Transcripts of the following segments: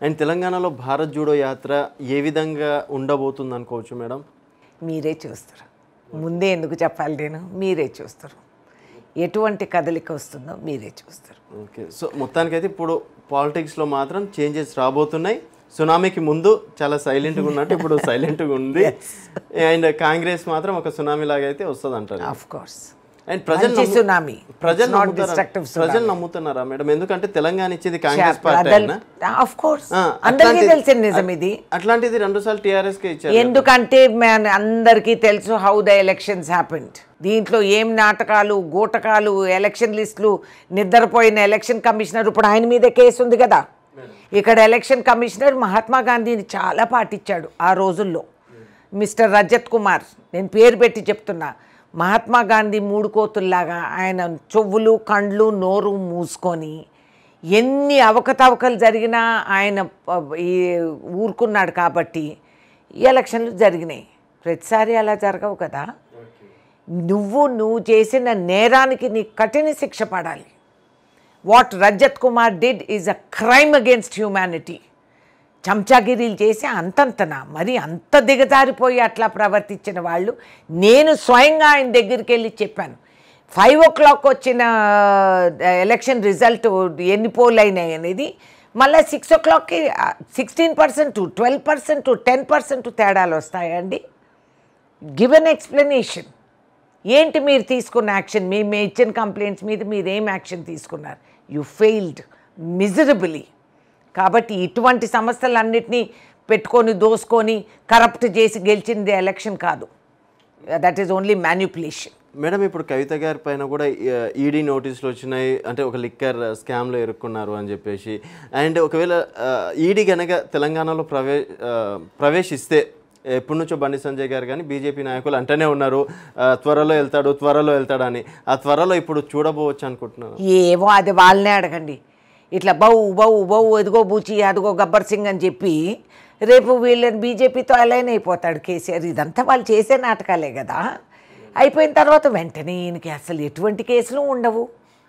And తెలంగాణలో Bharat judo యాత్ర ఏ విధంగా ఉండబోతుంది అనుకోవచ్చు మేడం మీరే చూస్తారు ముందే ఎందుకు చెప్పాలి నేను మీరే చూస్తారు ఎటువంటి కదలిక వస్తుందో మీరే చూస్తారు ఓకే సో మొత్తానికైతే ఇప్పుడు పాలిటిక్స్లో మాత్రం చేంజెస్ రాబోతున్నాయి సునామీకి ముందు చాలా సైలెంట్గా ఉన్నట్టు ఇప్పుడు సైలెంట్గా ఉంది అండ్ కాంగ్రెస్ మాత్రం ఒక సునామీ లాగా అయితే వస్తుంది అంటారు ఆఫ్ కోర్స్ అండ్ ప్రజలు మంచి నమ్ము- సునామీ ప్రజలు నాట్ నమ్ముతారా? డిస్ట్రక్టివ్ ప్రజలు నమ్ముతున్నారా మేడం ఎందుకంటే తెలంగాణ ఇచ్చేది కాంగ్రెస్ పార్టీ అయినా ఆఫ్ కోర్స్ ఆ, అందరికీ అట్లాంటిది- తెలిసిన నిజం ఇది అట్లాంటిది రెండు సార్లు టీఆర్ఎస్ కే ఇచ్చారు ఎందుకంటే మన అందరికీ తెలుసు హౌ ద ఎలక్షన్స్ హ్యాపెండ్ దీంట్లో ఏం నాటకాలు గూటకాలు ఎలక్షన్ లిస్టులు నిద్రపోయిన ఎలక్షన్ కమిషనర్ ఇప్పుడు ఆయన మీద కేసు ఉంది కదా ఇక్కడ ఎలక్షన్ కమిషనర్ మహాత్మా గాంధీని చాలా పాటించాడు ఆ రోజుల్లో మిస్టర్ రజత్ కుమార్ నేను పేరు పెట్టి చెప్తున్నా మహాత్మా గాంధీ మూడు కోతుల్లాగా ఆయన చెవులు కండ్లు నోరు మూసుకొని ఎన్ని అవకతవకలు జరిగినా ఆయన ప- ఈ ఊరుకున్నాడు కాబట్టి ఈ ఎలక్షన్లు జరిగినాయి ప్రతిసారి అలా జరగవు కదా నువ్వు నువ్వు చేసిన నేరానికి నీ కఠిన శిక్ష పడాలి what Rajat Kumar did is a crime against humanity చెంచాగిరీలు చేసి అంతంతన మరి అంత దిగజారిపోయి అట్లా ప్రవర్తించిన వాళ్ళు నేను స్వయంగా ఆయన దగ్గరికి వెళ్ళి చెప్పాను ఫైవ్ ఓ క్లాక్ వచ్చిన ఎలక్షన్ రిజల్ట్ ఎన్ని పోల్ అయినాయి అనేది మళ్ళీ సిక్స్ ఓ క్లాక్కి sixteen percent twelve percent ten percent తేడాలు వస్తాయండి గివెన్ ఎక్స్ప్లెనేషన్ ఏంటి మీరు తీసుకున్న యాక్షన్ మీ మీ ఇచ్చిన కంప్లైంట్స్ మీద మీరు ఏం యాక్షన్ తీసుకున్నారు యు ఫెయిల్డ్ మిజరబులీ కాబట్టి ఇటువంటి సమస్యలన్నిటినీ పెట్టుకొని దోసుకొని కరప్ట్ చేసి గెలిచింది ఎలక్షన్ కాదు that is only manipulation madam ఇప్పుడు కవిత గారి పైన కూడా ఈడీ నోటీసులు వచ్చినాయి అంటే ఒక లిక్కర్ స్కామ్లో ఇరుక్కున్నారు అని చెప్పేసి అండ్ ఒకవేళ ఈడీ కనుక తెలంగాణలో ప్రవే ఆ, ప్రవేశిస్తే ఎప్పటి నుంచో బండి సంజయ్ గారు కానీ బీజేపీ నాయకులు అంటూనే ఉన్నారు ఆ, త్వరలో వెళ్తాడు త్వరలో వెళ్తాడని ఆ త్వరలో ఇప్పుడు చూడబోవచ్చు అనుకుంటున్నాను ఏమో అది వాళ్ళనే అడగండి ఇట్లా బౌ బౌ బౌ ఎదుగో బూచి అదిగో గబ్బర్ సింగ్ అని చెప్పి రేపు వీళ్ళని బీజేపీతో అలైన్ అయిపోతాడు కేసీఆర్ ఇదంతా వాళ్ళు చేసే నాటకాలే కదా అయిపోయిన తర్వాత వెంటనే ఈయనకి అసలు ఎటువంటి కేసులు ఉండవు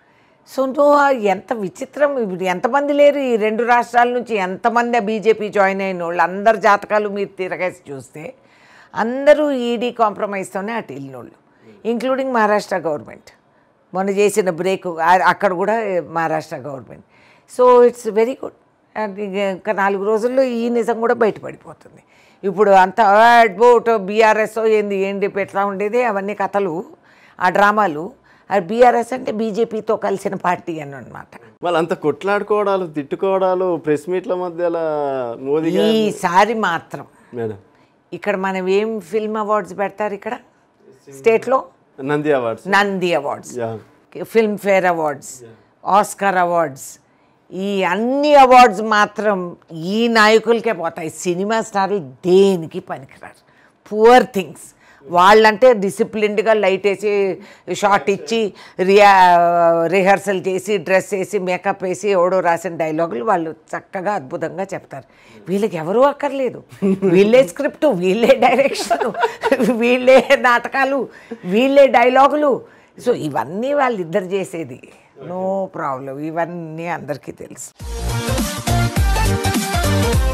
సో నువ్వు ఆ ఎంత విచిత్రం ఇప్పుడు ఎంతమంది లేరు ఈ రెండు రాష్ట్రాల నుంచి ఎంతమంది బీజేపీ జాయిన్ అయిన వాళ్ళు అందరి జాతకాలు మీరు తిరగేసి చూస్తే అందరూ ఈడీ కాంప్రమైజ్తోనే అటు వెళ్ళినోళ్ళు ఇంక్లూడింగ్ మహారాష్ట్ర గవర్నమెంట్ మొన్న చేసిన బ్రేక్ అక్కడ కూడా Maharashtra government so it's very good and ఇంకా నాలుగు రోజుల్లో ఈ నిజం కూడా బయటపడిపోతుంది ఇప్పుడు అంత బోట్ బీఆర్ఎస్ ఏంది ఏంటి ఎట్లా ఉండేది అవన్నీ కథలు ఆ డ్రామాలు ఆ బీఆర్ఎస్ అంటే బీజేపీతో కలిసిన పార్టీ అని అనమాట వాళ్ళంతా కొట్లాడుకోవడాలు తిట్టుకోవడాలు ప్రెస్ మీట్ల మధ్యలో మోదీ గారు ఈసారి మాత్రం మేడం ఇక్కడ మనం ఏం ఫిల్మ్ అవార్డ్స్ పెడతారు ఇక్కడ స్టేట్లో Nandi awards Nandi awards yeah Filmfare awards Oscar awards ఈ అన్ని అవార్డ్స్ మాత్రం ఈ నాయకులకే పోతాయి సినిమా స్టార్లు దేనికి పనికిరారు పువర్ థింగ్స్ వాళ్ళంటే డిసిప్లిన్డ్గా లైట్ వేసి షార్ట్ ఇచ్చి రియా రిహర్సల్ చేసి డ్రెస్ వేసి మేకప్ వేసి ఎవడో రాసిన డైలాగులు వాళ్ళు చక్కగా అద్భుతంగా చెప్తారు వీళ్ళకి ఎవరూ అక్కర్లేదు వీళ్ళే స్క్రిప్ట్ వీళ్ళే డైరెక్షన్ వీళ్ళే నాటకాలు వీళ్ళే డైలాగులు సో ఇవన్నీ వాళ్ళిద్దరు చేసేది నో ప్రాబ్లం ఇవన్నీ అందరికీ తెలుసు